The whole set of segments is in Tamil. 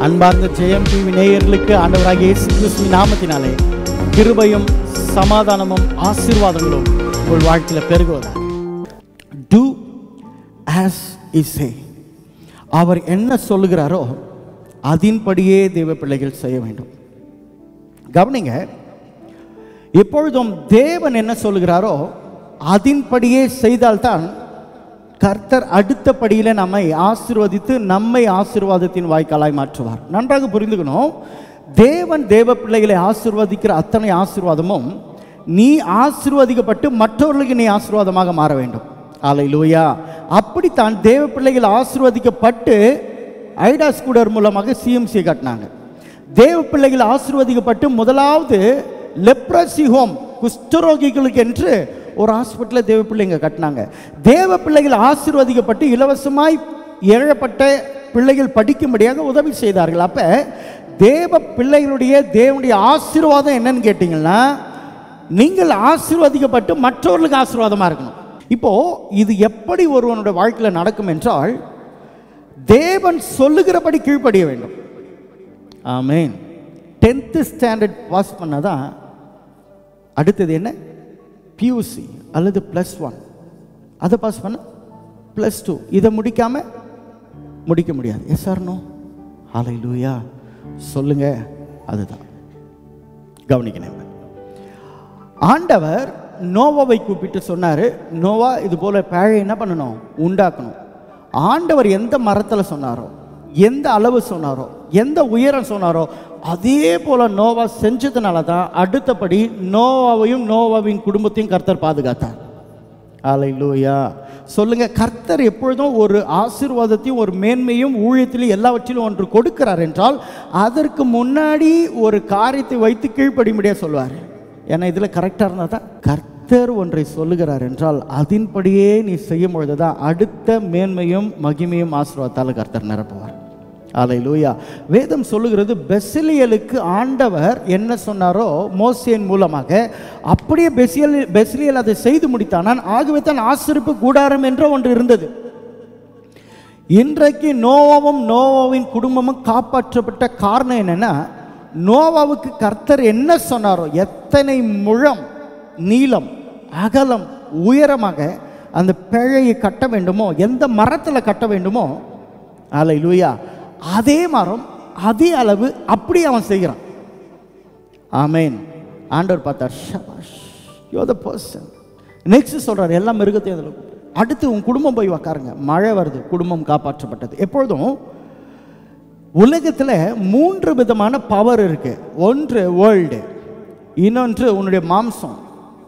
அன்பார்ந்த ஜெயம் டிவி நேயர்களுக்கு ஆண்டவராகிய இயேசு கிறிஸ்துவின் நாமத்தினாலே கிருபையும் சமாதானமும் ஆசீர்வாதங்களும் உங்கள் வாழ்க்கையில் பெருகுவதாக டூ ஆஸ் இசே அவர் என்ன சொல்லுகிறாரோ அதின்படியே தேவ பிள்ளைகள் செய்ய வேண்டும் கவனிங்க எப்பொழுதும் தேவன் என்ன சொல்லுகிறாரோ அதின்படியே செய்தால்தான் கர்த்தர் அடுத்த படியில நம்மை ஆசீர்வதித்து நம்மை ஆசீர்வாதத்தின் வாய்க்காலாய் மாற்றுவார் நன்றாக புரிந்துக்கணும் தேவன் தேவ பிள்ளைகளை ஆசீர்வதிக்கிற அத்தனை ஆசீர்வாதமும் நீ ஆசீர்வதிக்கப்பட்டு மற்றவர்களுக்கு நீ ஆசீர்வாதமாக மாற வேண்டும் ஆலை லூயா அப்படித்தான் தேவ பிள்ளைகள் ஆசீர்வதிக்கப்பட்டு ஐடா ஸ்கூடர் மூலமாக சிஎம்சி கட்டினாங்க தேவ பிள்ளைகள் ஆசீர்வதிக்கப்பட்டு முதலாவது லெப்ரசி ஹோம் குஷ்டரோகிகளுக்கு என்று ஒரு ஹாஸ்பிட்டலில் தேவ பிள்ளைங்க கட்டினாங்க தேவ பிள்ளைகள் ஆசீர்வதிக்கப்பட்டு இலவசமாய் ஏழப்பட்ட பிள்ளைகள் படிக்கும்படியாக உதவி செய்தார்கள் அப்போ தேவ பிள்ளைகளுடைய தேவனுடைய ஆசீர்வாதம் என்னன்னு கேட்டிங்கன்னா நீங்கள் ஆசீர்வதிக்கப்பட்டு மற்றவர்களுக்கு ஆசீர்வாதமாக இருக்கணும் இப்போ இது எப்படி ஒருவனுடைய வாழ்க்கையில் நடக்கும் என்றால் தேவன் சொல்லுகிறபடி கீழ்ப்படிய வேண்டும் ஆமேன் டென்த்து ஸ்டாண்டர்ட் பாஸ் பண்ணதான் அடுத்தது என்ன பியூசி அல்லது ப்ளஸ் ஒன் அதை பாஸ் பண்ண ப்ளஸ் டூ இதை முடிக்காம முடிக்க முடியாது எஸ் ஆர் நோ ஹாலை லூயா சொல்லுங்க அதுதான் கவனிக்கணும் ஆண்டவர் நோவாவை கூப்பிட்டு சொன்னார் நோவா இது போல பேழை என்ன பண்ணணும் உண்டாக்கணும் ஆண்டவர் எந்த மரத்தில் சொன்னாரோ எந்த அளவு சொன்னாரோ எந்த உயரம் சொன்னாரோ அதே போல நோவா செஞ்சதுனால தான் அடுத்தபடி நோவாவையும் நோவாவின் குடும்பத்தையும் கர்த்தர் பாதுகாத்தார் ஆலை லூயா சொல்லுங்க கர்த்தர் எப்பொழுதும் ஒரு ஆசீர்வாதத்தையும் ஒரு மேன்மையும் ஊழியத்திலும் எல்லாவற்றிலும் ஒன்று கொடுக்கிறார் என்றால் அதற்கு முன்னாடி ஒரு காரியத்தை வைத்து கீழ்ப்படிமுடியா சொல்வார் ஏன்னா இதில் கரெக்டாக இருந்தால் தான் கர்த்தர் ஒன்றை சொல்லுகிறார் என்றால் அதன்படியே நீ செய்யும் பொழுது தான் அடுத்த மேன்மையும் மகிமையும் ஆசீர்வாதத்தால் கர்த்தர் நிரப்புவார் ஆலை லூயா வேதம் சொல்லுகிறது பெசிலியலுக்கு ஆண்டவர் என்ன சொன்னாரோ மோசேன் மூலமாக அப்படியே பெசியல் பெசிலியல் அதை செய்து முடித்தானான் ஆகவே தான் ஆசிரிப்பு கூடாரம் என்ற ஒன்று இருந்தது இன்றைக்கு நோவாவும் நோவாவின் குடும்பமும் காப்பாற்றப்பட்ட காரணம் என்னன்னா நோவாவுக்கு கர்த்தர் என்ன சொன்னாரோ எத்தனை முழம் நீளம் அகலம் உயரமாக அந்த பிழையை கட்ட வேண்டுமோ எந்த மரத்தில் கட்ட வேண்டுமோ அலை லூயா அதே மரம் அதே அளவு அப்படி அவன் செய்கிறான் ஆமேன் ஆண்டவர் பார்த்தார் ஷபாஷ் யோ த பர்சன் நெக்ஸ்ட் சொல்றார் எல்லா மிருகத்தையும் அதில் அடுத்து உன் குடும்பம் போய் உக்காருங்க மழை வருது குடும்பம் காப்பாற்றப்பட்டது எப்பொழுதும் உலகத்தில் மூன்று விதமான பவர் இருக்கு ஒன்று வேர்ல்டு இன்னொன்று உன்னுடைய மாம்சம்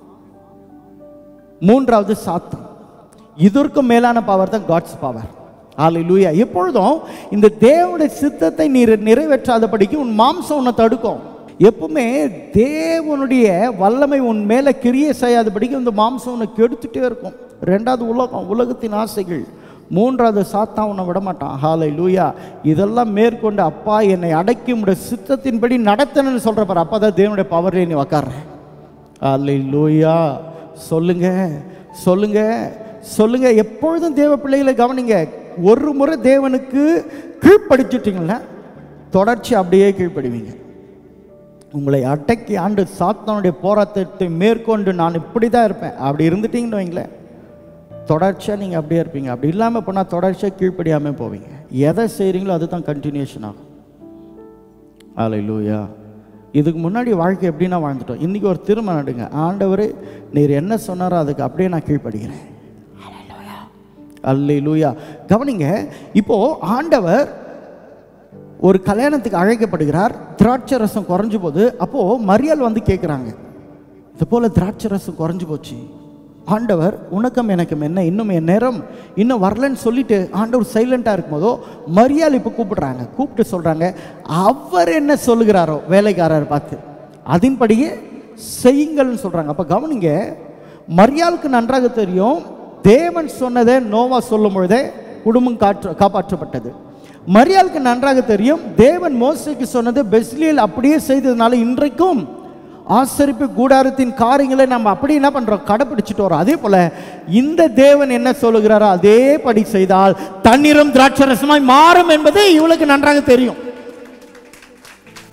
மூன்றாவது சாத்தம் இதற்கும் மேலான பவர் தான் காட்ஸ் பவர் ஆலை லூயா எப்பொழுதும் இந்த தேவனுடைய சித்தத்தை நீ நிறைவேற்றாதபடிக்கு உன் மாம்சம் உன்னை தடுக்கும் எப்பவுமே தேவனுடைய வல்லமை உன் மேலே கிரியை செய்யாதபடிக்கு இந்த மாம்சம் உன்னை கெடுத்துட்டே இருக்கும் ரெண்டாவது உலகம் உலகத்தின் ஆசைகள் மூன்றாவது சாத்தா உன்னை விடமாட்டான் ஹாலை லூயா இதெல்லாம் மேற்கொண்டு அப்பா என்னை அடக்கி உடைய சித்தத்தின்படி நடத்தணும்னு சொல்கிறப்பார் அப்பா தான் தேவனுடைய பவரில் நீ உக்காடுறேன் ஹாலை லூயா சொல்லுங்க சொல்லுங்க சொல்லுங்க எப்பொழுதும் தேவ பிள்ளைகளை கவனிங்க ஒரு முறை தேவனுக்கு கீழ்ப்படிச்சிட்டிங்களா தொடர்ச்சி அப்படியே கீழ்ப்படுவீங்க உங்களை அடக்கி ஆண்டு சாத்தானுடைய போராட்டத்தை மேற்கொண்டு நான் இப்படி தான் இருப்பேன் அப்படி இருந்துட்டீங்கன்னு வைங்களேன் தொடர்ச்சியாக நீங்கள் அப்படியே இருப்பீங்க அப்படி இல்லாமல் போனால் தொடர்ச்சியாக கீழ்ப்படியாமல் போவீங்க எதை செய்கிறீங்களோ அதுதான் கண்டினியூஷன் ஆகும் ஆலை லூயா இதுக்கு முன்னாடி வாழ்க்கை எப்படின்னா வாழ்ந்துட்டோம் இன்றைக்கி ஒரு திருமணம் எடுங்க ஆண்டவர் நீர் என்ன சொன்னாரோ அதுக்கு அப்படியே நான் கீழ்ப்படுகிறேன் அல்லை லூயா கவனிங்க இப்போ ஆண்டவர் ஒரு கல்யாணத்துக்கு அழைக்கப்படுகிறார் திராட்சை ரசம் குறைஞ்சு போது அப்போ மரியாள் வந்து கேட்குறாங்க இது போல திராட்சை ரசம் குறைஞ்சு போச்சு ஆண்டவர் உனக்கும் எனக்கும் என்ன இன்னும் என் நேரம் இன்னும் வரலன்னு சொல்லிட்டு ஆண்டவர் சைலண்டாக இருக்கும்போதோ மரியாள் இப்போ கூப்பிடுறாங்க கூப்பிட்டு சொல்கிறாங்க அவர் என்ன சொல்லுகிறாரோ வேலைக்காரர் பார்த்து அதன்படியே செய்யுங்கள்னு சொல்கிறாங்க அப்போ கவனிங்க மரியாளுக்கு நன்றாக தெரியும் தேவன் சொன்னதை நோவா சொல்லும் பொழுதே குடும்பம் காற்று காப்பாற்றப்பட்டது மரியாளுக்கு நன்றாக தெரியும் தேவன் மோசைக்கு சொன்னது பெஸ்லியல் அப்படியே செய்ததுனால இன்றைக்கும் ஆசரிப்பு கூடாரத்தின் காரியங்களை நம்ம அப்படி என்ன பண்றோம் கடைப்பிடிச்சிட்டு வரோம் அதே போல இந்த தேவன் என்ன சொல்லுகிறாரோ அதே படி செய்தால் தண்ணீரும் திராட்சரசமாய் மாறும் என்பது இவளுக்கு நன்றாக தெரியும்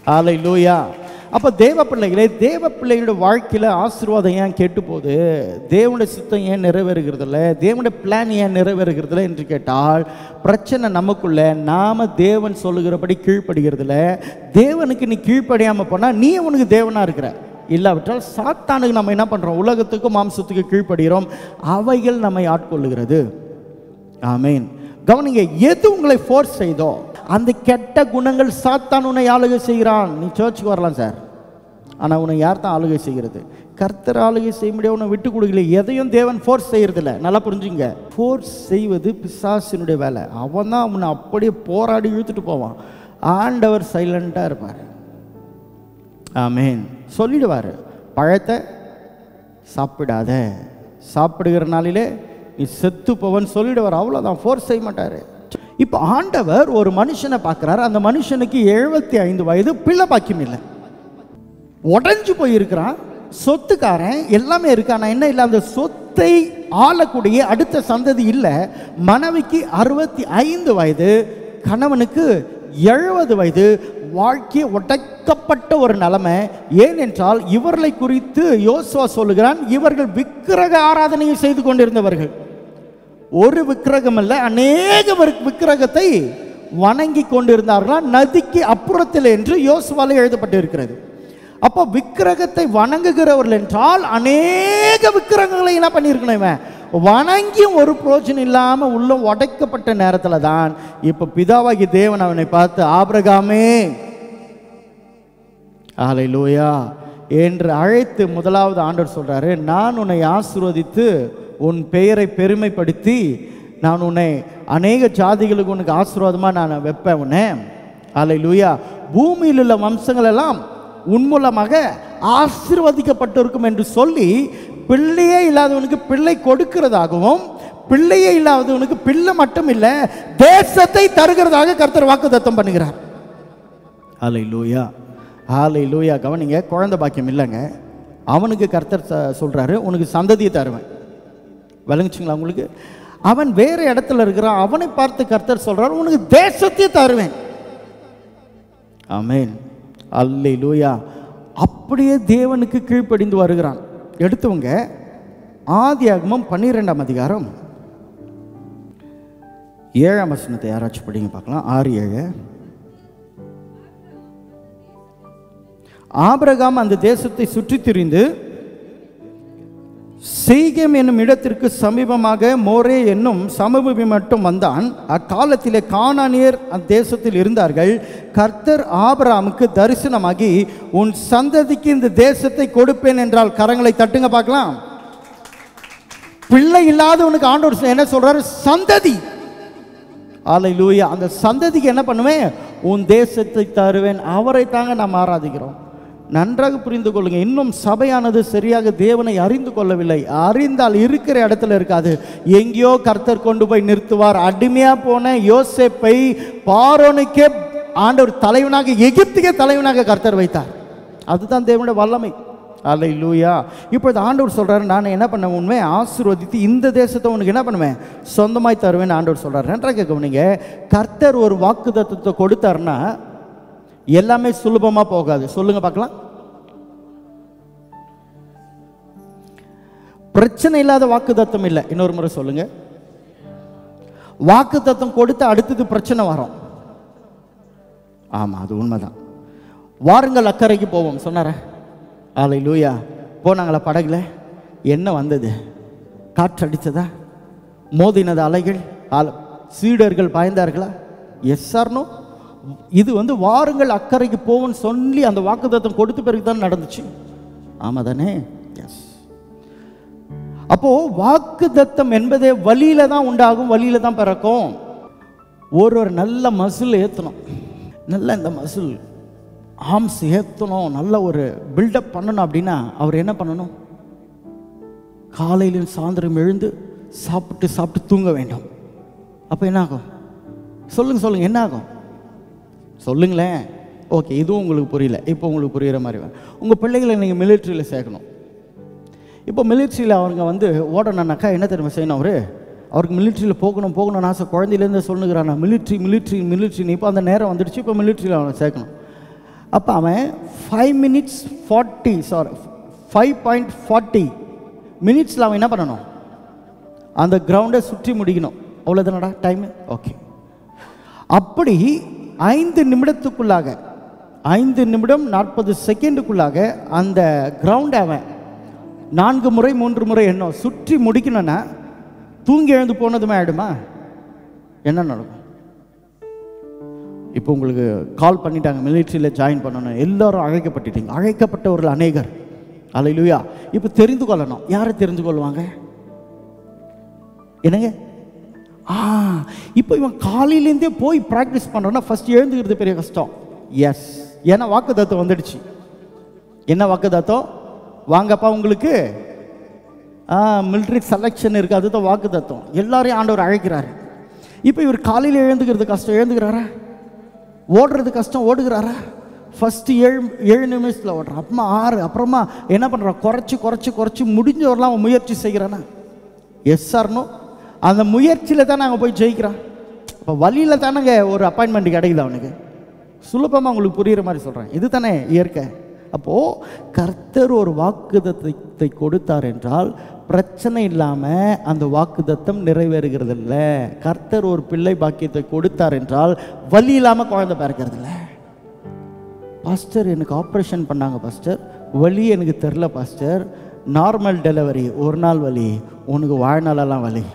ஆலை லூயா அப்போ தேவ பிள்ளைகளே தேவ பிள்ளைகளோட வாழ்க்கையில் ஆசீர்வாதம் ஏன் கெட்டு போகுது தேவனுடைய சித்தம் ஏன் நிறைவேறுகிறதில்ல தேவனுடைய பிளான் ஏன் நிறைவேறுகிறதில்ல என்று கேட்டால் பிரச்சனை நமக்குள்ள நாம தேவன் சொல்லுகிறபடி கீழ்ப்படுகிறதில்ல தேவனுக்கு நீ கீழ்ப்படியாமல் போனால் நீ உனக்கு தேவனாக இருக்கிற இல்லாவிட்டால் சாத்தானுக்கு நம்ம என்ன பண்ணுறோம் உலகத்துக்கும் மாம்சத்துக்கு கீழ்ப்படுகிறோம் அவைகள் நம்மை ஆட்கொள்ளுகிறது ஆமீன் கவனிங்க எது உங்களை ஃபோர்ஸ் செய்தோ அந்த கெட்ட குணங்கள் சாத்தான் உன்னை ஆளுகை செய்கிறான் நீ சர்ச்சுக்கு வரலாம் சார் ஆனால் உன்னை யார் தான் ஆளுகை செய்கிறது கர்த்தர் ஆளுகை செய்ய முடியாது உன்னை விட்டு கொடுக்கல எதையும் தேவன் ஃபோர்ஸ் செய்யறதில்ல நல்லா புரிஞ்சுங்க ஃபோர்ஸ் செய்வது பிசாசினுடைய வேலை அவன் தான் அவனை அப்படியே போராடி இழுத்துட்டு போவான் ஆண்டவர் சைலண்ட்டாக இருப்பார் ஆமேன் சொல்லிடுவார் பழத்தை சாப்பிடாத சாப்பிடுகிற நாளிலே நீ செத்து போவன் சொல்லிடுவார் அவ்வளோதான் ஃபோர்ஸ் செய்ய மாட்டார் இப்போ ஆண்டவர் ஒரு மனுஷனை பார்க்குறாரு அந்த மனுஷனுக்கு எழுபத்தி ஐந்து வயது பிள்ளை பாக்கியம் இல்லை உடஞ்சு போயிருக்கிறான் சொத்துக்காரன் எல்லாமே இருக்கு ஆனால் என்ன இல்லை அந்த சொத்தை ஆளக்கூடிய அடுத்த சந்ததி இல்லை மனைவிக்கு அறுபத்தி ஐந்து வயது கணவனுக்கு எழுபது வயது வாழ்க்கையை உடைக்கப்பட்ட ஒரு நிலைமை ஏனென்றால் இவர்களை குறித்து யோசுவா சொல்லுகிறான் இவர்கள் விக்கிரக ஆராதனையை செய்து கொண்டிருந்தவர்கள் ஒரு விக்கிரகம் அல்ல அநேக விக்- விக்கிரகத்தை வணங்கி கொண்டிருந்தார்களாம் நதிக்கு அப்புறத்தில் என்று யோசுவால எழுதப்பட்டிருக்கிறது அப்போ விக்கிரகத்தை வணங்குகிறவர்கள் என்றால் அநேக விக்கிரகங்களை என்ன பண்ணியிருக்கணும் இவன் வணங்கியும் ஒரு பிரோஜனம் இல்லாமல் உள்ள உடைக்கப்பட்ட நேரத்தில் தான் இப்போ பிதாவாகி தேவன் அவனை பார்த்து ஆபிரகாமே ஆலை லூயா என்று அழைத்து முதலாவது ஆண்டவர் சொல்றாரு நான் உன்னை ஆசீர்வதித்து உன் பெயரை பெருமைப்படுத்தி நான் உன்னை அநேக ஜாதிகளுக்கு உனக்கு ஆசீர்வாதமாக நான் வைப்பேன் உன்னை ஆலை லூயா பூமியில் உள்ள வம்சங்கள் எல்லாம் உன் மூலமாக ஆசீர்வதிக்கப்பட்டிருக்கும் என்று சொல்லி பிள்ளையே இல்லாதவனுக்கு பிள்ளை கொடுக்கிறதாகவும் பிள்ளையே இல்லாதவனுக்கு பிள்ளை மட்டும் இல்லை தேசத்தை தருகிறதாக கர்த்தர் வாக்குத்தத்தம் பண்ணுகிறார் ஆலை லூயா ஆலை லூயா கவனிங்க குழந்தை பாக்கியம் இல்லைங்க அவனுக்கு கர்த்தர் ச- சொல்றாரு உனக்கு சந்ததியை தருவேன் விளங்குச்சுங்களா உங்களுக்கு அவன் வேற இடத்துல இருக்கிறான் அவனை பார்த்து கர்த்தர் சொல்றாரு உனக்கு தேசத்தையே தருவேன் ஆமென் அல்லே லூயா அப்படியே தேவனுக்கு கீழ்ப்படிந்து வருகிறான் எடுத்தவங்க ஆதியாகமம் பன்னிரெண்டாம் அதிகாரம் ஏழாம் வசனத்தை யாராச்சும் படிங்க பார்க்கலாம் ஆறு ஏழு ஆபிரகாம் அந்த தேசத்தை சுற்றித் திரிந்து சீகம் என்னும் இடத்திற்கு சமீபமாக மோரே என்னும் சமபூமி மட்டும் வந்தான் அக்காலத்திலே கானானியர் அந்த தேசத்தில் இருந்தார்கள் கர்த்தர் ஆபிரகாமுக்கு தரிசனமாகி உன் சந்ததிக்கு இந்த தேசத்தை கொடுப்பேன் என்றால் கரங்களை தட்டுங்க பார்க்கலாம் பிள்ளை இல்லாதவனுக்கு ஆண்டவர் என்ன சொல்றாரு சந்ததி ஆலை லூயா அந்த சந்ததிக்கு என்ன பண்ணுவேன் உன் தேசத்தை தருவேன் அவரை தாங்க நாம் ஆராதிக்கிறோம் நன்றாக புரிந்து கொள்ளுங்க இன்னும் சபையானது சரியாக தேவனை அறிந்து கொள்ளவில்லை அறிந்தால் இருக்கிற இடத்துல இருக்காது எங்கேயோ கர்த்தர் கொண்டு போய் நிறுத்துவார் அடிமையா போன யோசேப்பை பாரோனுக்கே ஆண்டவர் தலைவனாக எகிப்துக்கே தலைவனாக கர்த்தர் வைத்தார் அதுதான் தேவனுடைய வல்லமை அல்லை லூயா இப்பொழுது ஆண்டவர் சொல்றாரு நான் என்ன பண்ண உண்மை ஆசீர்வதித்து இந்த தேசத்தை உனக்கு என்ன பண்ணுவேன் சொந்தமாய் தருவேன் ஆண்டவர் சொல்றாரு நன்றாக கவனிங்க கர்த்தர் ஒரு வாக்கு தத்துவத்தை கொடுத்தாருன்னா எல்லாமே சுலபமா போகாது சொல்லுங்க பார்க்கலாம் பிரச்சனை இல்லாத வாக்கு தத்துவம் இல்லை இன்னொரு முறை சொல்லுங்க வாக்கு தத்துவம் கொடுத்து அடுத்தது பிரச்சனை வரும் ஆமா அது உண்மைதான் வாருங்கள் அக்கறைக்கு போவோம் சொன்னார ஆலை லூயா போனாங்களா படகுல என்ன வந்தது காற்று அடித்ததா மோதினது அலைகள் ஆல- சீடர்கள் பாய்ந்தார்களா எஸ் ஆர்னோ இது வந்து வாருங்கள் அக்கறைக்கு போவோம்னு சொல்லி அந்த வாக்குத்தத்தம் கொடுத்த பிறகு தான் நடந்துச்சு ஆமா தானே எஸ் அப்போ வாக்குத்தத்தம் என்பதே வழியில தான் உண்டாகும் வழியில தான் பிறக்கும் ஒரு ஒரு நல்ல மசில் ஏற்றணும் நல்ல இந்த மசில் ஆம்ஸ் ஏற்றணும் நல்ல ஒரு பில்டப் பண்ணணும் அப்படின்னா அவர் என்ன பண்ணணும் காலையிலும் சாயந்தரம் எழுந்து சாப்பிட்டு சாப்பிட்டு தூங்க வேண்டும் அப்போ என்ன ஆகும் சொல்லுங்க சொல்லுங்க என்ன ஆகும் சொல்லுங்களேன் ஓகே இதுவும் உங்களுக்கு புரியல இப்போ உங்களுக்கு புரியுற மாதிரி வரும். உங்கள் பிள்ளைகளை நீங்கள் மிலிட்ரியில் சேர்க்கணும் இப்போ மிலிட்ரியில் அவங்க வந்து ஓடணுன்னாக்கா என்ன தெரியுமா செய்யணும் அவரு அவருக்கு மிலிட்ரியில் போகணும் போகணும்னு ஆசை குழந்தையிலேருந்து சொல்லுகிறான் மிலிட்ரி மிலிட்ரி மிலிட்ரின்னு இப்போ அந்த நேரம் வந்துடுச்சு இப்போ மிலிட்ரியில் அவனை சேர்க்கணும் அப்போ அவன் five minutes forty sorry five point forty மினிட்ஸில் அவன் என்ன பண்ணணும் அந்த கிரவுண்டை சுற்றி முடிக்கணும் அவ்வளோதானடா டைமு ஓகே அப்படி ஐந்து நிமிடத்துக்குள்ளாக ஐந்து நிமிடம் நாற்பது செகண்டுக்குள்ளாக அந்த கிரவுண்டை அவன் நான்கு முறை மூன்று முறை எண்ணம் சுற்றி முடிக்கணும்னா தூங்கி எழுந்து போனதுமே ஆயிடுமா என்ன நடக்கும் இப்போ உங்களுக்கு கால் பண்ணிட்டாங்க மிலிட்ரியில் ஜாயின் பண்ணணும் எல்லாரும் அழைக்கப்பட்டுட்டீங்க அழைக்கப்பட்டவர்கள் அநேகர் அலையிலுயா இப்போ தெரிந்து கொள்ளணும் யாரை தெரிந்து கொள்வாங்க என்னங்க ஆ இப்போ இவன் காலையிலேருந்தே போய் ப்ராக்டிஸ் பண்ணுறோன்னா ஃபர்ஸ்ட் எழுந்துக்கிறது பெரிய கஷ்டம் எஸ் ஏன்னா வாக்குத்தத்தம் வந்துடுச்சு என்ன வாக்குத்தத்தம் வாங்கப்பா உங்களுக்கு ஆ மிலிட்ரி செலெக்ஷன் இருக்குது அதுதான் வாக்குத்தத்தம் எல்லாரையும் ஆண்டவர் அழைக்கிறாரு இப்போ இவர் காலையில் எழுந்துக்கிறது கஷ்டம் எழுந்துக்கிறாரா ஓடுறது கஷ்டம் ஓடுகிறாரா ஃபஸ்ட்டு ஏழு ஏழு நிமிஷத்தில் ஓடுறான் அப்புறமா ஆறு அப்புறமா என்ன பண்ணுறான் குறைச்சி குறைச்சி குறைச்சி முடிஞ்சவரெலாம் அவன் முயற்சி செய்கிறானா எஸ் சார்னோ அந்த முயற்சியில் தான் நாங்கள் போய் ஜெயிக்கிறான் அப்போ வழியில் தானேங்க ஒரு அப்பாயின்மெண்ட் கிடைக்குது அவனுக்கு சுலபமாக உங்களுக்கு புரிகிற மாதிரி சொல்கிறேன் இது தானே இயற்கை அப்போது கர்த்தர் ஒரு வாக்குதத்தை கொடுத்தார் என்றால் பிரச்சனை இல்லாமல் அந்த வாக்குதத்தம் நிறைவேறுகிறது இல்லை கர்த்தர் ஒரு பிள்ளை பாக்கியத்தை கொடுத்தார் என்றால் வலி இல்லாமல் குழந்தை பிறக்கிறது இல்லை பாஸ்டர் எனக்கு ஆப்ரேஷன் பண்ணாங்க பாஸ்டர் வலி எனக்கு தெரில பாஸ்டர் நார்மல் டெலிவரி ஒரு நாள் வலி உனக்கு வாழ்நாளெல்லாம் வலி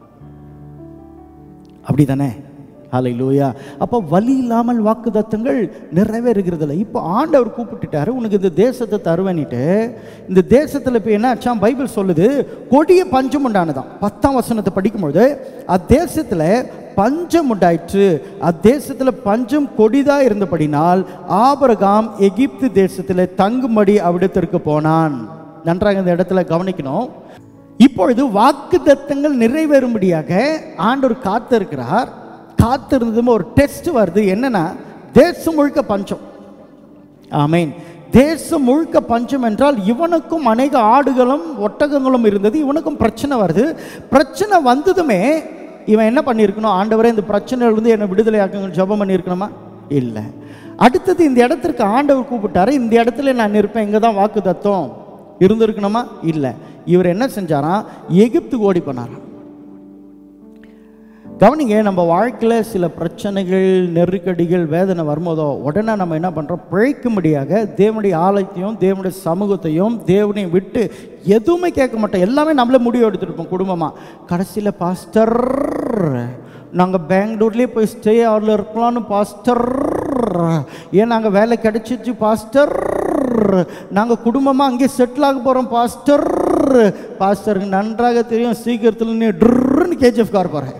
அப்படி தானே ஹலை லூயா அப்போ வலி இல்லாமல் வாக்குதத்தங்கள் நிறைவேறுகிறது இல்லை இப்போ ஆண்டவர் கூப்பிட்டுட்டாரு உனக்கு இந்த தேசத்தை தருவேனிட்டு இந்த தேசத்தில் இப்போ என்ன ஆச்சாம் பைபிள் சொல்லுது கொடிய பஞ்சம் உண்டானதான் பத்தாம் வசனத்தை படிக்கும்பொழுது அத்தேசத்தில் பஞ்சம் உண்டாயிற்று அத்தேசத்தில் பஞ்சம் கொடிதா இருந்தபடினால் ஆபரகாம் எகிப்து தேசத்தில் தங்கும்படி அவ்விடத்திற்கு போனான் நன்றாக இந்த இடத்துல கவனிக்கணும் இப்பொழுது வாக்கு தத்தங்கள் நிறைவேறும்படியாக ஆண்டவர் காத்திருக்கிறார் காத்திருந்ததும் ஒரு டெஸ்ட் வருது என்னன்னா தேசம் முழுக்க பஞ்சம் ஆமீன் தேசம் முழுக்க பஞ்சம் என்றால் இவனுக்கும் அநேக ஆடுகளும் ஒட்டகங்களும் இருந்தது இவனுக்கும் பிரச்சனை வருது பிரச்சனை வந்ததுமே இவன் என்ன பண்ணியிருக்கணும் ஆண்டவரே இந்த பிரச்சனையிலிருந்து என்னை விடுதலையாக்குங்க ஜெபம் பண்ணியிருக்கணுமா இல்லை அடுத்தது இந்த இடத்திற்கு ஆண்டவர் கூப்பிட்டாரு இந்த இடத்துல நான் இருப்பேன் இங்கே தான் வாக்கு தத்துவம் இருந்திருக்கணுமா இல்லை இவர் என்ன செஞ்சாராம் எகிப்துக்கு ஓடி போனாராம் கவனிங்க நம்ம வாழ்க்கையில் சில பிரச்சனைகள் நெருக்கடிகள் வேதனை வரும்போதோ உடனே நம்ம என்ன பண்ணுறோம் பிழைக்கும்படியாக தேவனுடைய ஆலயத்தையும் தேவனுடைய சமூகத்தையும் தேவனையும் விட்டு எதுவுமே கேட்க மாட்டோம் எல்லாமே நம்மளே முடிவு எடுத்துருப்போம் குடும்பமாக கடைசியில் பாஸ்டர் நாங்கள் பெங்களூர்லேயே போய் ஸ்டே ஆரில் இருக்கலாம்னு பாஸ்டர் ஏன் நாங்கள் வேலை கிடைச்சிச்சு பாஸ்டர் நாங்கள் குடும்பமாக அங்கேயே செட்டில் ஆக போகிறோம் பாஸ்டர் பாஸ்டருக்கு நன்றாக தெரியும் சீக்கிரத்தில் நீ ட்ருன்னு கேஜிஎஃப் கார் போகிறேன்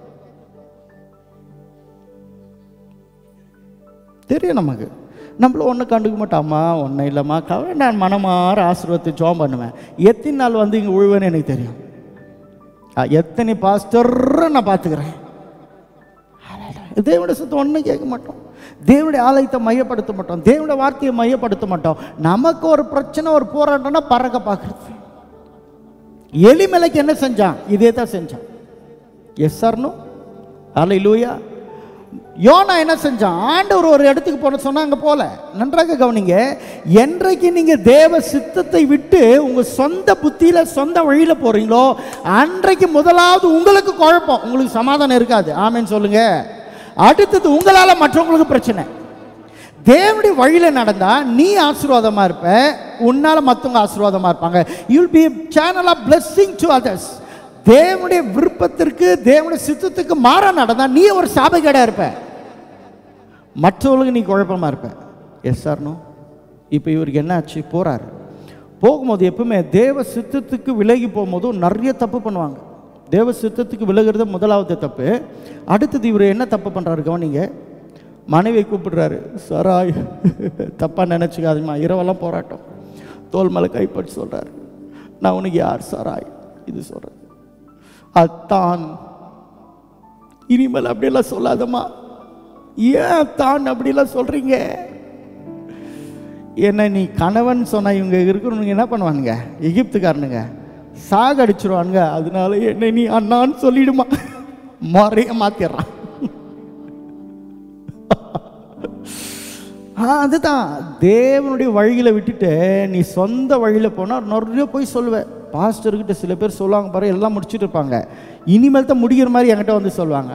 தெரியும் நமக்கு நம்மள ஒன்றும் கண்டுக்க மாட்டோம்மா ஒன்றும் இல்லைம்மா கவலை நான் மனமாற ஆசீர்வத்தை ஜோம் பண்ணுவேன் எத்தனை நாள் வந்து இங்கே உழுவேன்னு எனக்கு தெரியும் ஆ, எத்தனை பாஸ்டர் நான் பார்த்துக்கிறேன் தேவனுடைய சுத்தம் ஒன்றும் கேட்க மாட்டோம் தேவனுடைய ஆலயத்தை மையப்படுத்த மாட்டோம் தேவனுடைய வார்த்தையை மையப்படுத்த மாட்டோம் நமக்கு ஒரு பிரச்சனை ஒரு போராட்டம்னா பறக்க பார்க்குறது எலிமலைக்கு என்ன செஞ்சான் இதே தான் செஞ்சான் எஸ் சார்னு அலை லூயா யோனா என்ன செஞ்சான் ஆண்டவர் ஒரு இடத்துக்கு போன சொன்னா அங்கே போல நன்றாக கவனிங்க என்றைக்கு நீங்கள் தேவ சித்தத்தை விட்டு உங்கள் சொந்த புத்தியில் சொந்த வழியில் போகிறீங்களோ அன்றைக்கு முதலாவது உங்களுக்கு குழப்பம் உங்களுக்கு சமாதானம் இருக்காது ஆமென்னு சொல்லுங்க அடுத்தது உங்களால் மற்றவங்களுக்கு பிரச்சனை தேவனுடைய வழியில் நடந்தா நீ ஆசீர்வாதமா இருப்ப உன்னால மற்றவங்க ஆசீர்வாதமா இருப்பாங்க you'll be channel of blessing to others தேவனுடைய விருப்பத்திற்கு தேவனுடைய சித்தத்துக்கு மாறா நடந்தா நீ ஒரு சாபகேடா இருப்ப மற்றவர்களுக்கு நீ குழப்பமா இருப்ப எஸ் சார்னோ இப்போ இவருக்கு என்ன ஆச்சு போறாரு போகும்போது எப்பவுமே தேவ சித்தத்துக்கு விலகி போகும்போது நிறைய தப்பு பண்ணுவாங்க தேவ சித்தத்துக்கு விலகுறது முதலாவது தப்பு அடுத்தது இவர் என்ன தப்பு பண்ணுறாரு கவனிங்க மனைவியை கூப்பிடுறாரு சராய் தப்பாக நினச்சிக்காதீமா இரவெல்லாம் போராட்டம் தோல் மேலே கைப்பற்றி சொல்கிறாரு நான் உனக்கு யார் சராய் இது சொல்கிறேன் அத்தான் இனிமேல் அப்படியெல்லாம் சொல்லாதம்மா ஏன் தான் அப்படிலாம் சொல்கிறீங்க என்ன நீ கணவன் சொன்ன இவங்க இருக்கிறவங்க என்ன பண்ணுவானுங்க எகிப்துக்காரனுங்க சாக அடிச்சிருவானுங்க அதனால என்ன நீ அண்ணான்னு சொல்லிடுமா முறைய மாத்திடுறான் ஆ அதுதான் தேவனுடைய வழியில் விட்டுட்டு நீ சொந்த வழியில் போனால் நிறைய போய் சொல்லுவேன் பாஸ்டர்கிட்ட சில பேர் சொல்லுவாங்க பாரு எல்லாம் முடிச்சுட்டு இருப்பாங்க இனிமேல் தான் முடிகிற மாதிரி என்கிட்ட வந்து சொல்லுவாங்க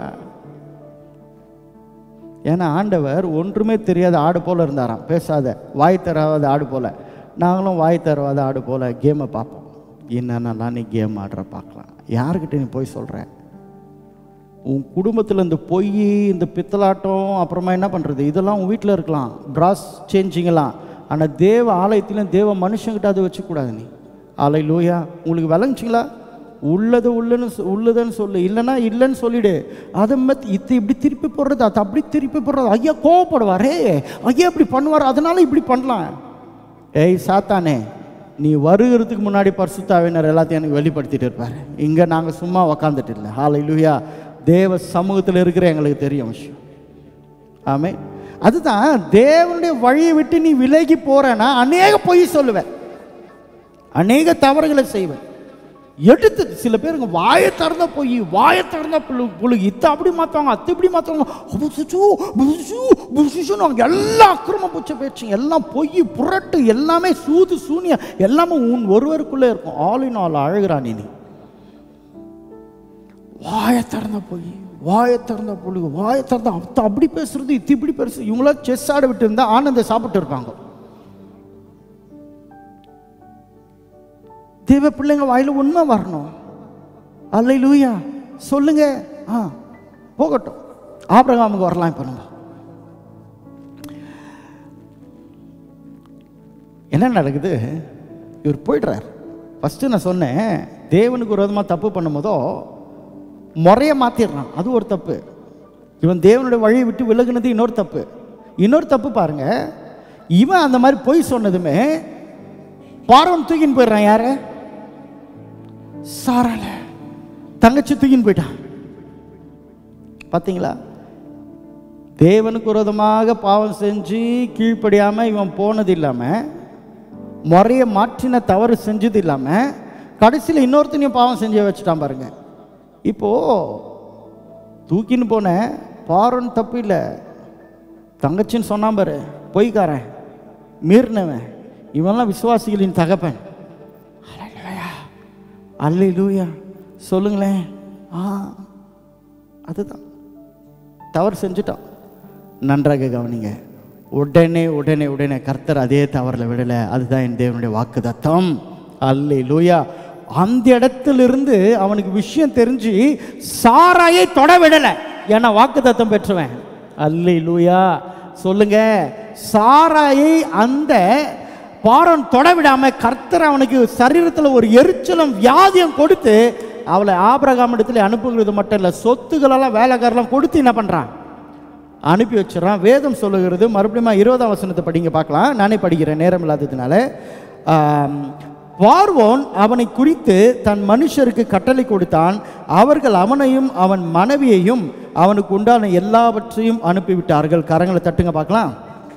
ஏன்னா ஆண்டவர் ஒன்றுமே தெரியாத ஆடு போல இருந்தாராம் பேசாத வாய் தராத ஆடு போல நாங்களும் வாய் தராத ஆடு போல கேமை பார்ப்போம் என்னென்னா நீ கேம் ஆடுற பார்க்கலாம் யாருக்கிட்ட நீ போய் சொல்கிற உன் குடும்பத்தில் இந்த பொய் இந்த பித்தலாட்டம் அப்புறமா என்ன பண்ணுறது இதெல்லாம் உன் வீட்டில் இருக்கலாம் ப்ராஸ் சேஞ்சிங்கெல்லாம் ஆனால் தேவ ஆலயத்திலும் தேவ மனுஷங்கிட்ட அதை வச்சுக்கூடாது நீ ஆலை லூயா உங்களுக்கு விளங்குச்சிங்களா உள்ளது உள்ளன்னு சொ- உள்ளதுன்னு சொல்லு இல்லைன்னா இல்லைன்னு சொல்லிடு அதை மத் இது இப்படி திருப்பி போடுறது அது அப்படி திருப்பி போடுறது ஐயா கோவப்படுவாரே ஐயா இப்படி பண்ணுவார் அதனால இப்படி பண்ணலாம் ஏய் சாத்தானே நீ வருகிறதுக்கு முன்னாடி பரிசுத்தாவினர் எல்லாத்தையும் எனக்கு வெளிப்படுத்திட்டு இருப்பார் இங்கே நாங்கள் சும்மா உக்காந்துட்டு இல்லை ஹாலை லூயா தேவ சமூகத்தில் இருக்கிற எங்களுக்கு தெரியும் விஷயம் ஆமே அதுதான் தேவனுடைய வழியை விட்டு நீ விலகி போறேன்னா அநேக பொய் சொல்லுவேன் அநேக தவறுகளை செய்வேன் எடுத்து சில பேருங்க வாயை திறந்த போய் வாயை திறந்த புழு புழு இத்த அப்படி மாற்றுவாங்க அத்தை இப்படி மாற்றுவாங்க புசுச்சு புசுச்சு புசுச்சுன்னு அவங்க எல்லா அக்கிரம பூச்ச பேச்சுங்க எல்லாம் பொய் புரட்டு எல்லாமே சூது சூனியம் எல்லாமே உன் ஒருவருக்குள்ளே இருக்கும் ஆல் இன் ஆல் அழகுறான் நீ வாயை திறந்த போய் வாயை திறந்த புழுகு வாயை திறந்த அத்தை அப்படி பேசுறது இத்தி இப்படி பேசுறது இவங்களாம் செஸ் ஆட விட்டு இருந்தா ஆனந்த சாப்பிட்டு இருப்பாங்க தேவ பிள்ளைங்க வாயில உண்மை வரணும் அல்லை லூயா சொல்லுங்க ஆ போகட்டும் ஆபிரகாமுக்கு வரலாம் இப்போ நம்ம என்ன நடக்குது இவர் போயிடுறார் ஃபஸ்ட்டு நான் சொன்னேன் தேவனுக்கு விரோதமாக தப்பு பண்ணும்போதோ முறையை மாற்றிடுறான் அது ஒரு தப்பு இவன் தேவனுடைய வழியை விட்டு விலகுனது இன்னொரு தப்பு இன்னொரு தப்பு பாருங்க இவன் அந்த மாதிரி பொய் சொன்னதுமே பார்வன் தூக்கின்னு போயிடுறான் யாரு சாரால தங்கச்சி தூக்கின்னு போயிட்டான் பார்த்தீங்களா தேவனுக்கு விரோதமாக பாவம் செஞ்சு கீழ்ப்படியாமல் இவன் போனது இல்லாமல் முறையை மாற்றின தவறு செஞ்சது இல்லாமல் கடைசியில் இன்னொருத்தனையும் பாவம் செஞ்சு வச்சுட்டான் பாருங்க இப்போ தூக்கின்னு போன பாருன்னு தப்பு இல்லை தங்கச்சின்னு சொன்னான் பாரு பொய்க்காரன் மீறினவன் இவன்லாம் விசுவாசிகளின் தகப்பன் அல்ல லூயா சொல்லுங்களேன் ஆ அதுதான் தவறு செஞ்சுட்டான் நன்றாக கவனிங்க உடனே உடனே உடனே கர்த்தர் அதே தவறில் விடலை அதுதான் என் தேவனுடைய வாக்குதத்தம் அல்லே லூயா அந்த இடத்திலிருந்து அவனுக்கு விஷயம் தெரிஞ்சு சாராயை தொட விடலை ஏன்னா வாக்குத்தத்தம் பெற்றுவேன் அல்லே லூயா சொல்லுங்க சாராயை அந்த பாரன் தொட விடாம கர்த்தர் அவனுக்கு சரீரத்தில் ஒரு எரிச்சலும் வியாதியும் கொடுத்து அவளை ஆபிரகாம் இடத்துல அனுப்புகிறது மட்டும் இல்லை சொத்துக்களெல்லாம் வேலைக்காரெல்லாம் கொடுத்து என்ன பண்ணுறான் அனுப்பி வச்சிடறான் வேதம் சொல்லுகிறது மறுபடியும் இருபதாம் வசனத்தை படிங்க பார்க்கலாம் நானே படிக்கிறேன் நேரம் இல்லாததுனால ஆம், பார்வோன் அவனை குறித்து தன் மனுஷருக்கு கட்டளை கொடுத்தான் அவர்கள் அவனையும் அவன் மனைவியையும் அவனுக்கு உண்டான எல்லாவற்றையும் அனுப்பிவிட்டார்கள் கரங்களை தட்டுங்க பார்க்கலாம்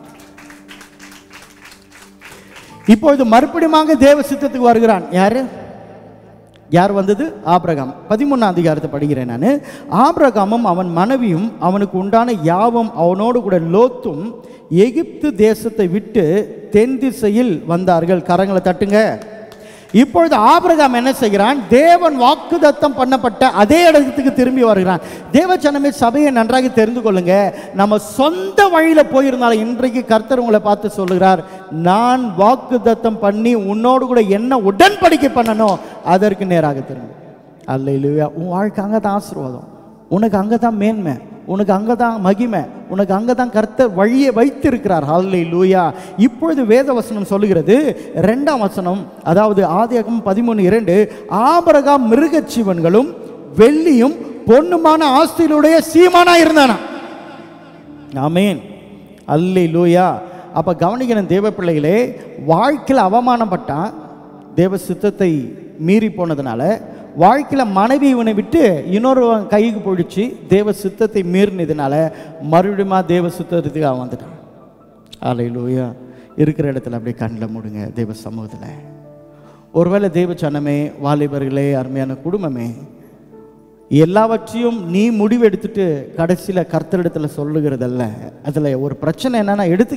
இப்பொழுது மறுபடியுமாக தேவ சித்தத்துக்கு வருகிறான் யாரு யார் வந்தது ஆபிரகாம் பதிமூணாம் அதிகாரத்தை படிக்கிறேன் நான் ஆபிரகாமும் அவன் மனைவியும் அவனுக்கு உண்டான யாவும் அவனோடு கூட லோத்தும் எகிப்து தேசத்தை விட்டு தென் திசையில் வந்தார்கள் கரங்களை தட்டுங்க இப்பொழுது ஆபிரகாம் என்ன செய்கிறான் தேவன் வாக்குதத்தம் பண்ணப்பட்ட அதே இடத்துக்கு திரும்பி வருகிறான் தேவச்சனமே சபையை நன்றாக தெரிந்து கொள்ளுங்க நம்ம சொந்த வழியில போயிருந்தாலும் இன்றைக்கு கர்த்தர் உங்களை பார்த்து சொல்லுகிறார் நான் வாக்குதத்தம் பண்ணி உன்னோடு கூட என்ன உடன்படிக்கை பண்ணணும் அதற்கு நேராக திரும்பி அல்ல இல்லையா உன் வாழ்க்கை அங்கே தான் ஆசீர்வாதம் உனக்கு அங்கே தான் மேன்மை உனக்கு அங்கே தான் மகிமை உனக்கு அங்கே தான் கர்த்தர் வழியை வைத்திருக்கிறார் ஹல்லை லூயா இப்பொழுது வேத வசனம் சொல்லுகிறது ரெண்டாம் வசனம் அதாவது ஆதியாகம் பதிமூணு இரண்டு ஆபரகாம் மிருகச் ஜீவன்களும் வெள்ளியும் பொண்ணுமான ஆஸ்தியிலுடைய சீமானா இருந்தானா ஆமேன் அல்லே லூயா அப்போ கவனிக்கணும் தேவ பிள்ளைகளே வாழ்க்கையில் அவமானப்பட்டான் தேவ சித்தத்தை மீறி போனதுனால வாழ்க்கையில் மனைவி இவனை விட்டு இன்னொரு கைக்கு போயிடுச்சு தேவ சித்தத்தை மீறினதுனால மறுபடியும் தேவ சித்தத்துக்கு அவன் வந்துட்டான் அல்லே லூயா இருக்கிற இடத்துல அப்படியே கண்ணில் மூடுங்க தேவ சமூகத்தில் ஒருவேளை தேவ சனமே வாலிபர்களே அருமையான குடும்பமே எல்லாவற்றையும் நீ முடிவெடுத்துட்டு கடைசியில் கர்த்தரிடத்துல சொல்லுகிறதல்ல அதில் ஒரு பிரச்சனை என்னன்னா எடுத்துக்க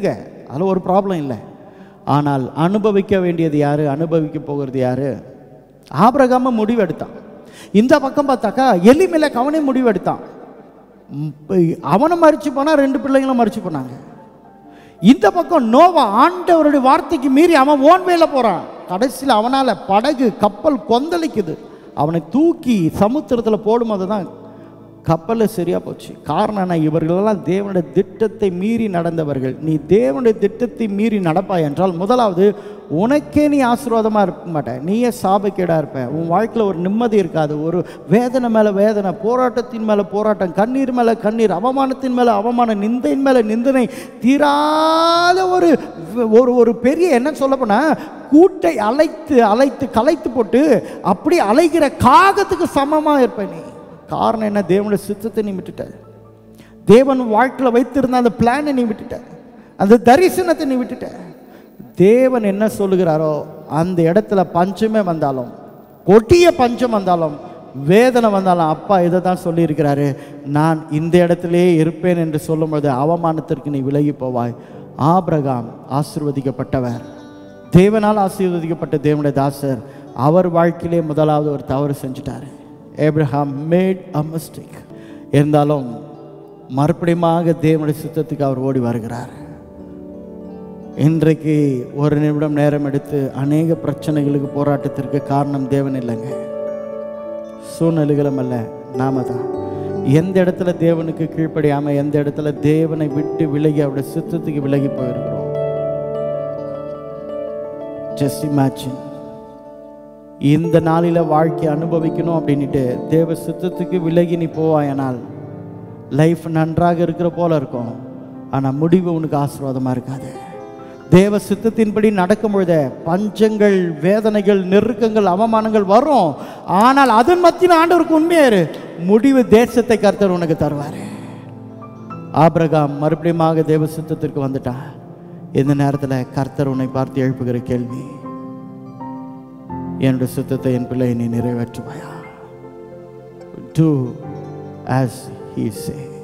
அதில் ஒரு ப்ராப்ளம் இல்லை ஆனால் அனுபவிக்க வேண்டியது யாரு அனுபவிக்க போகிறது யாரு ஆபிரகாம முடிவெடுத்தான் இந்த பக்கம் பார்த்தாக்கா எலிமேல கவனே முடிவெடுத்தான் ம், இப்ப அவனை மறிச்சு போனா ரெண்டு பிள்ளைங்களும் மறிச்சு போனாங்க இந்த பக்கம் நோவா ஆண்டவருடைய வார்த்தைக்கு மீறி அவன் ஓன் வேல போறான் கடைசியில் அவனால படகு கப்பல் கொந்தளிக்குது அவனை தூக்கி சமுத்திரத்தில் போடும்போது தான் கப்பலில் சரியா போச்சு காரணம் என்ன இவர்களெல்லாம் தேவனுடைய திட்டத்தை மீறி நடந்தவர்கள் நீ தேவனுடைய திட்டத்தை மீறி நடப்பாய் என்றால் முதலாவது உனக்கே நீ ஆசீர்வாதமாக இருக்க மாட்ட நீயே சாபக்கேடாக இருப்ப உன் வாழ்க்கையில் ஒரு நிம்மதி இருக்காது ஒரு வேதனை மேலே வேதனை போராட்டத்தின் மேலே போராட்டம் கண்ணீர் மேலே கண்ணீர் அவமானத்தின் மேலே அவமானம் நிந்தையின் மேலே நிந்தனை தீராத ஒரு ஒரு ஒரு பெரிய என்ன சொல்ல கூட்டை அலைத்து அலைத்து கலைத்து போட்டு அப்படி அலைகிற காகத்துக்கு சமமாக இருப்ப நீ காரணம் என்ன தேவனுடைய சித்தத்தை நீ விட்டுட்ட தேவன் வாழ்க்கையில் வைத்திருந்த அந்த பிளானை நீ விட்டுட்ட அந்த தரிசனத்தை நீ விட்டுட்ட தேவன் என்ன சொல்லுகிறாரோ அந்த இடத்துல பஞ்சமே வந்தாலும் கொடிய பஞ்சம் வந்தாலும் வேதனை வந்தாலும் அப்பா இதை தான் சொல்லியிருக்கிறாரு நான் இந்த இடத்திலேயே இருப்பேன் என்று சொல்லும்போது அவமானத்திற்கு நீ விலகி போவாய் ஆபிரகாம் ஆசீர்வதிக்கப்பட்டவர் தேவனால் ஆசீர்வதிக்கப்பட்ட தேவனுடைய தாசர் அவர் வாழ்க்கையிலே முதலாவது ஒரு தவறு செஞ்சிட்டாரு ஏப்ரஹாம் மேட் அ மிஸ்டேக் இருந்தாலும் மறுபடியுமாக தேவனுடைய சித்தத்துக்கு அவர் ஓடி வருகிறார் இன்றைக்கு ஒரு நிமிடம் நேரம் எடுத்து அநேக பிரச்சனைகளுக்கு போராட்டத்திற்கு காரணம் தேவன் இல்லைங்க சூழ்நிலைகளும் அல்ல நாம தான் எந்த இடத்துல தேவனுக்கு கீழ்ப்படியாம எந்த இடத்துல தேவனை விட்டு விலகி அவருடைய சித்தத்துக்கு விலகி போயிருக்கிறோம் ஜஸ்ட் இமேஜின் இந்த நாளில வாழ்க்கை அனுபவிக்கணும் அப்படின்ட்டு தேவ சித்தத்துக்கு விலகி நீ போவாயனால் லைஃப் நன்றாக இருக்கிற போல இருக்கும் ஆனால் முடிவு உனக்கு ஆசீர்வாதமாக இருக்காது தேவ சித்தத்தின்படி நடக்கும் பொழுதே பஞ்சங்கள் வேதனைகள் நெருக்கங்கள் அவமானங்கள் வரும் ஆனால் அதன் மத்தியில் ஆண்டவருக்கு உண்மையாரு முடிவு தேசத்தை கர்த்தர் உனக்கு தருவார் ஆபிரகாம் மறுபடியுமாக தேவ சித்தத்திற்கு வந்துட்டான் இந்த நேரத்தில் கர்த்தர் உன்னை பார்த்து எழுப்புகிற கேள்வி என்னுடைய சித்தத்தை என் பிள்ளை நீ நிறைவேற்றுவாயா do as he say